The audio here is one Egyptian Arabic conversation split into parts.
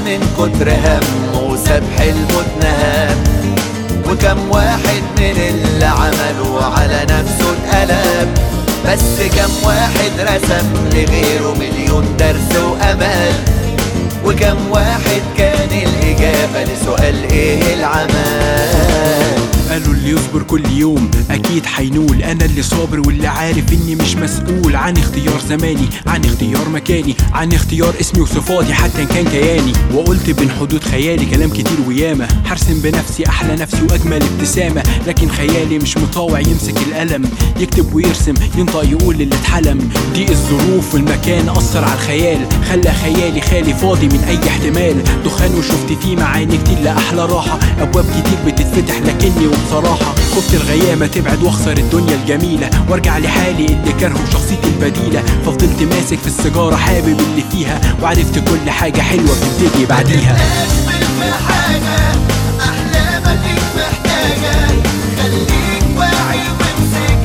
من كتر همه وساب حلمه اتنهب وكم واحد من اللي عملوا على نفسه اتقلب بس كم واحد رسم لغيره مليون درس وأمل وكم واحد كان الإجابة لسؤال إيه العمل قالوا اللي يصبر كل يوم اكيد حينول انا اللي صابر واللي عارف اني مش مسؤول عن اختيار زماني عن اختيار مكاني عن اختيار اسمي وصفاتي حتى ان كان كياني وقلت بين حدود خيالي كلام كتير وياما حرسم بنفسي احلى نفسي واجمل ابتسامه لكن خيالي مش مطاوع يمسك القلم يكتب ويرسم ينطق يقول اللي اتحلم دي الظروف والمكان اثر على الخيال خلى خيالي خالي فاضي من اي احتمال دخان وشفت فيه معاني كتير لاحلى راحه ابواب كتير بتتفتح لكني وبصراحه خفت الغيامه تبعد واخسر الدنيا الجميله وارجع لحالي اللي كرهه شخصيتي البديله ففضلت ماسك في السيجاره حابب اللي فيها وعرفت كل حاجه حلوه بتبتدي بعديها تشمل في حاجة أحلامك محتاجة خليك واعي وامسك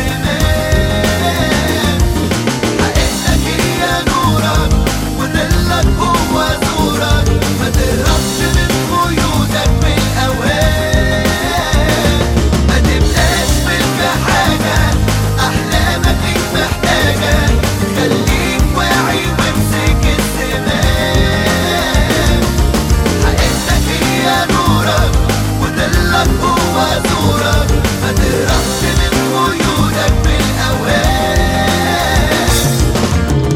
الزمان حقيقتك هي نورك وظلك هو زورك ما تهربش من قيودك بالأوان ما تبقاش في حاجة أحلامك محتاجة خليك واعي وامسك الزمان حقيقتك هي نورك وظلك هو زورك ما تهربش من قيودك بالأوان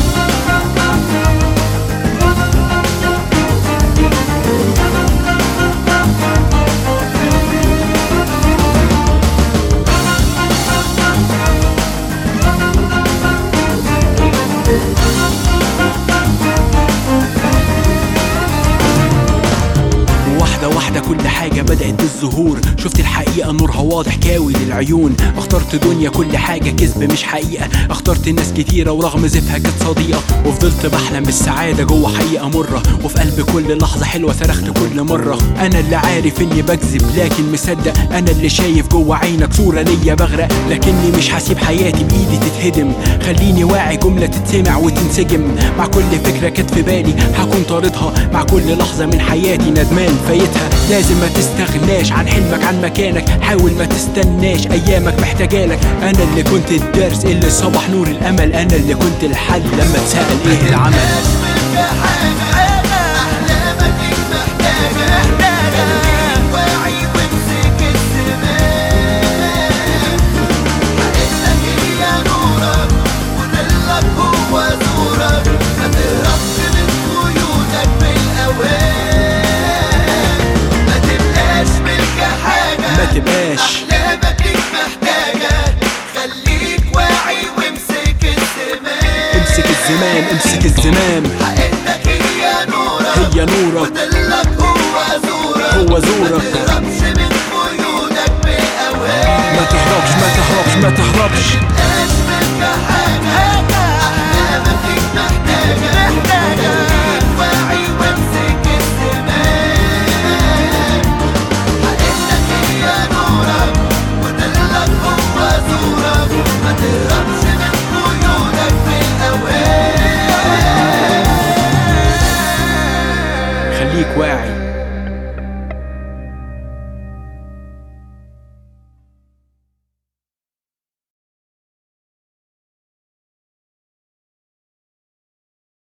واحدة واحدة كل حاجة بدأت بالظهور شفت الحقيقة نورها واضح كاوي للعيون اخترت دنيا كل حاجة كذب مش حقيقة اخترت ناس كتيرة ورغم زفها كانت صديقة وفضلت بحلم بالسعادة جوه حقيقة مرة وفي قلب كل لحظة حلوة صرخت كل مرة أنا اللي عارف إني بكذب لكن مصدق أنا اللي شايف جوه عينك صورة ليا بغرق لكني مش هسيب حياتي بإيدي تتهدم خليني واعي جملة تتسمع وتنسجم مع كل فكرة كانت في بالي هكون طاردها مع كل لحظة من حياتي ندمان فايتها لازم ما تستغناش عن حلمك عن مكانك حاول ما تستناش ايامك محتاجالك انا اللي كنت الدرس اللي صبح نور الامل انا اللي كنت الحل لما اتسال ايه العمل تشمل في حاجة أحلامك محتاجة خليك واعي وامسك الزمان حقيقتك هي نورك وظلك هو زورك ما تهربش من قيودك بالأوان ما تبقاش ملك حاجة ما تبقاش أحلامك محتاجة خليك واعي وامسك الزمان امسك الزمام امسك الزمام حقيقتك هي نورك هي نورك وظلك هو زورك هو زورك. ما تهربش من قيودك بالأوان ما تهربش ما تهربش ما تهربش مبقاش منك حاجة أحلامك محتاجة خليك واعي وامسك الزمان حقيقتك هي نورك وظلك هو زورك ما تهربش من قيودك بالأوان خليك واعي